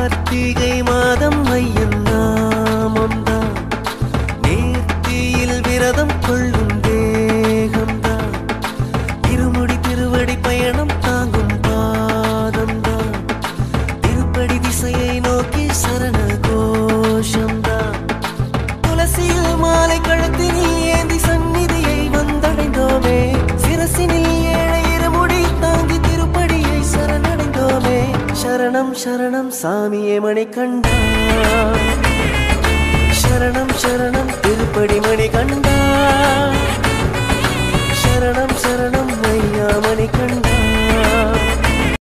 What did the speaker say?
கார்த்திகை மாதம் ஐயன் நாமம்தான் நேர்த்தியில் விரதம் கொள்ளும் தேகம்தான் இருமுடி திருவடி பயணம் தாங்கும் பாதம்தான் திருப்படி திசையை நோக்கி சரண கோஷம்தான் துளசியில் மாலை கழுத்தினில் ஏந்தி சந்நிதியை வந்தடைந்தோமே சிரசினில் ஏழை இருமுடி தாங்கி திருப்படியை சரணடைந்தோமே சரணம் சரணம் சாமியே மணி கண்டா சரணம் சரணம் திருப்படி மணி கண்டா சரணம் சரணம் ஐயா மணி கண்டா